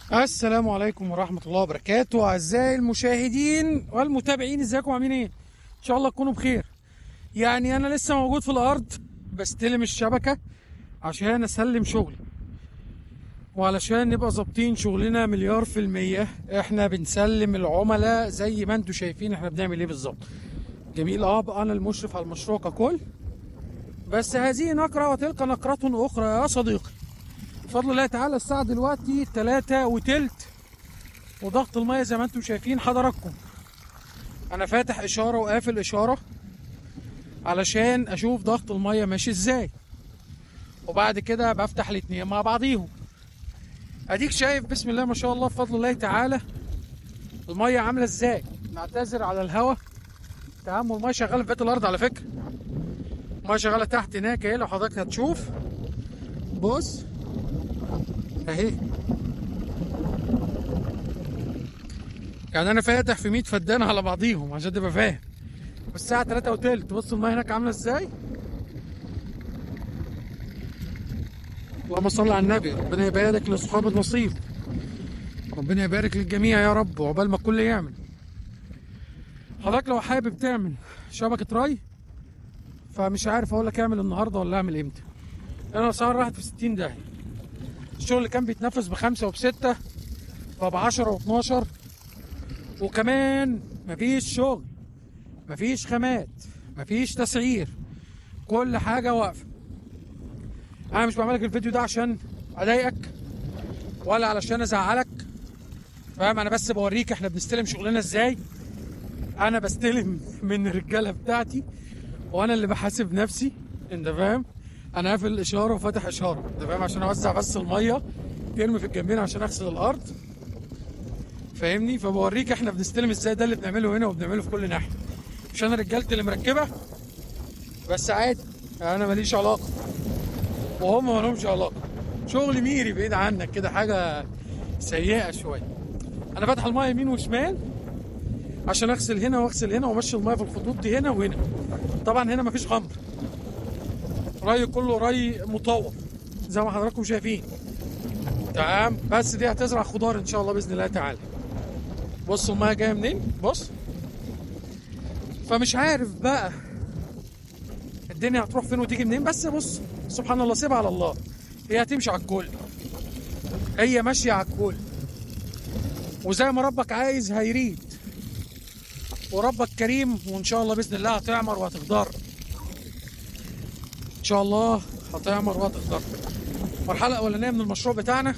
السلام عليكم ورحمة الله وبركاته أعزائي المشاهدين والمتابعين ازيكم عاملين ايه؟ إن شاء الله تكونوا بخير. يعني أنا لسه موجود في الأرض بستلم الشبكة عشان أسلم شغلي. وعلشان نبقى ظابطين شغلنا مليار في المية احنا بنسلم العملاء زي ما انتوا شايفين احنا بنعمل ايه بالظبط. جميل اه بقى أنا المشرف على المشروع ككل. بس هذه نقرة وتلك نقرة أخرى يا صديقي. بفضل الله تعالى الساعة دلوقتي تلاتة وتلت وضغط المية زي ما انتم شايفين حضراتكم انا فاتح اشارة وقافل اشارة علشان اشوف ضغط المية ماشي ازاي وبعد كده بفتح الاتنين مع بعضيهم اديك شايف بسم الله ما شاء الله بفضل الله تعالى المية عاملة ازاي نعتذر على الهوا تمام والمية شغالة في بيت الارض على فكرة المية شغالة تحت هناك اهي لو حضرتك هتشوف بص اهي يعني انا فاتح في 100 فدان على بعضيهم عشان تبقى فاهم والساعة 3 وتلت بص المية هناك عاملة ازاي اللهم صل على النبي ربنا يبارك لاصحاب النصيب ربنا يبارك للجميع يا رب وعقبال ما الكل يعمل حضرتك لو حابب تعمل شبكة ري فمش عارف اقول لك اعمل النهارده ولا اعمل امتى انا الاسعار راحت في 60 داهية الشغل اللي كان بيتنفذ بخمسة وبستة بقى بعشرة واتناشر وكمان مفيش شغل مفيش خامات مفيش تسعير كل حاجة واقفة أنا مش بعملك الفيديو ده عشان أضايقك ولا علشان أزعلك فاهم أنا بس بوريك إحنا بنستلم شغلنا إزاي أنا بستلم من الرجالة بتاعتي وأنا اللي بحاسب نفسي أنت فاهم انا قافل الاشاره وفاتح اشاره انت فاهم عشان اوزع بس الميه يرمي في الجنبين عشان اغسل الارض فاهمني فبوريك احنا بنستلم ازاي ده اللي بنعمله هنا وبنعمله في كل ناحيه مش انا رجالتي اللي مركبه بس عادي انا ماليش علاقه وهم ما لهمش علاقه شغل ميري بعيد عنك كده حاجه سيئه شويه انا فاتح الميه يمين وشمال عشان اغسل هنا واغسل هنا وامشي الميه في الخطوط دي هنا وهنا طبعا هنا مفيش غمر ري كله ري مطور زي ما حضراتكم شايفين تمام بس دي هتزرع خضار ان شاء الله باذن الله تعالى بصوا الميه جايه منين بص فمش عارف بقى الدنيا هتروح فين وتيجي منين بس بص سبحان الله سيبها على الله هي هتمشي على الكل هي ماشيه على الكل وزي ما ربك عايز هيريد وربك كريم وان شاء الله باذن الله هتعمر وهتخضر ان شاء الله هتعمر وهتخضر المرحله الاولانيه من المشروع بتاعنا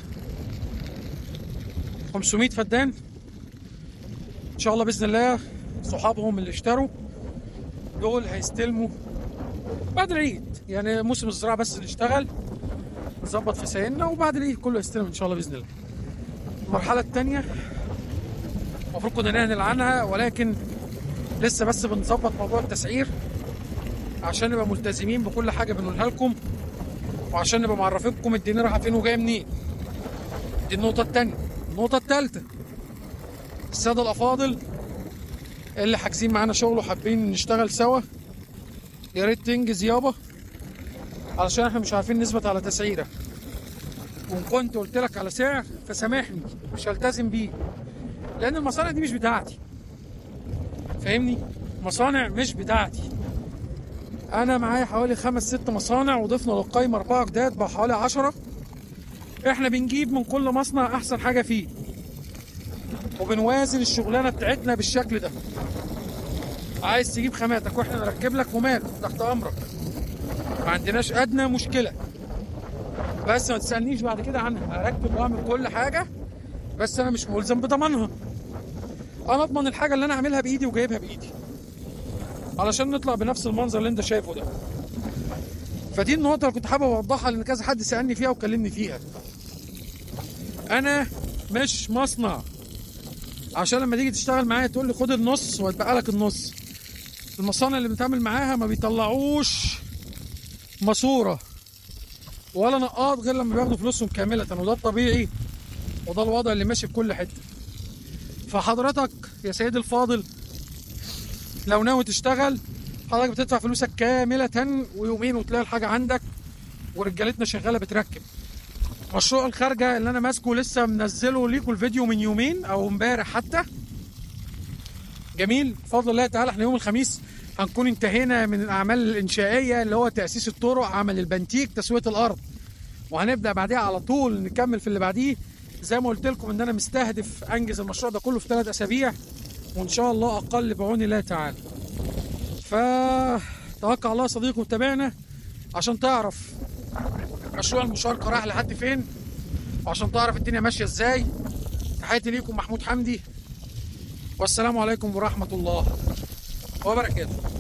500 فدان ان شاء الله باذن الله صحابهم اللي اشتروا دول هيستلموا بعد العيد يعني موسم الزراعه بس اللي اشتغل نظبط في سيلنا وبعد العيد كله يستلم ان شاء الله باذن الله المرحله الثانيه المفروض كنا نعلن عنها ولكن لسه بس بنظبط موضوع التسعير عشان نبقى ملتزمين بكل حاجه بنقولها لكم وعشان نبقى معرفينكم الدنيا رايحه فين وجايه منين دي النقطه الثانيه النقطه الثالثه الساده الافاضل اللي حاجزين معانا شغل وحابين نشتغل سوا يا ريت تنجز يابا علشان احنا مش عارفين نثبت على تسعيره وان كنت قلت لك على سعر فسامحني مش هلتزم بيه لان المصانع دي مش بتاعتي فاهمني مصانع مش بتاعتي انا معايا حوالي خمس ست مصانع وضفنا للقايمه اربعه جداد بقى حوالي عشرة احنا بنجيب من كل مصنع احسن حاجه فيه وبنوازن الشغلانه بتاعتنا بالشكل ده عايز تجيب خاماتك واحنا نركب لك ومال تحت امرك ما عندناش ادنى مشكله بس ما تسالنيش بعد كده عنها اركب واعمل كل حاجه بس انا مش ملزم بضمانها انا اضمن الحاجه اللي انا عاملها بايدي وجايبها بايدي علشان نطلع بنفس المنظر اللي انت شايفه ده فدي النقطه اللي كنت حابب اوضحها لان كذا حد سالني فيها وكلمني فيها انا مش مصنع عشان لما تيجي تشتغل معايا تقول لي خد النص واتبقى لك النص المصانع اللي بنتعامل معاها ما بيطلعوش ماسوره ولا نقاط غير لما بياخدوا فلوسهم كامله وده الطبيعي وده الوضع اللي ماشي في كل حته فحضرتك يا سيدي الفاضل لو ناوي تشتغل حضرتك بتدفع فلوسك كاملة ويومين وتلاقي الحاجة عندك ورجالتنا شغالة بتركب مشروع الخارجه اللي انا ماسكه لسه منزله ليكم الفيديو من يومين او امبارح حتى جميل بفضل الله تعالى احنا يوم الخميس هنكون انتهينا من الاعمال الانشائيه اللي هو تاسيس الطرق عمل البنتيك تسويه الارض وهنبدا بعديها على طول نكمل في اللي بعديه زي ما قلت لكم ان انا مستهدف انجز المشروع ده كله في ثلاث اسابيع وان شاء الله اقل بعون الله تعالى فتوكل على الله يا صديقي وتابعنا عشان تعرف مشروع المشاركه رايح لحد فين وعشان تعرف الدنيا ماشيه ازاي تحياتي ليكم محمود حمدي والسلام عليكم ورحمه الله وبركاته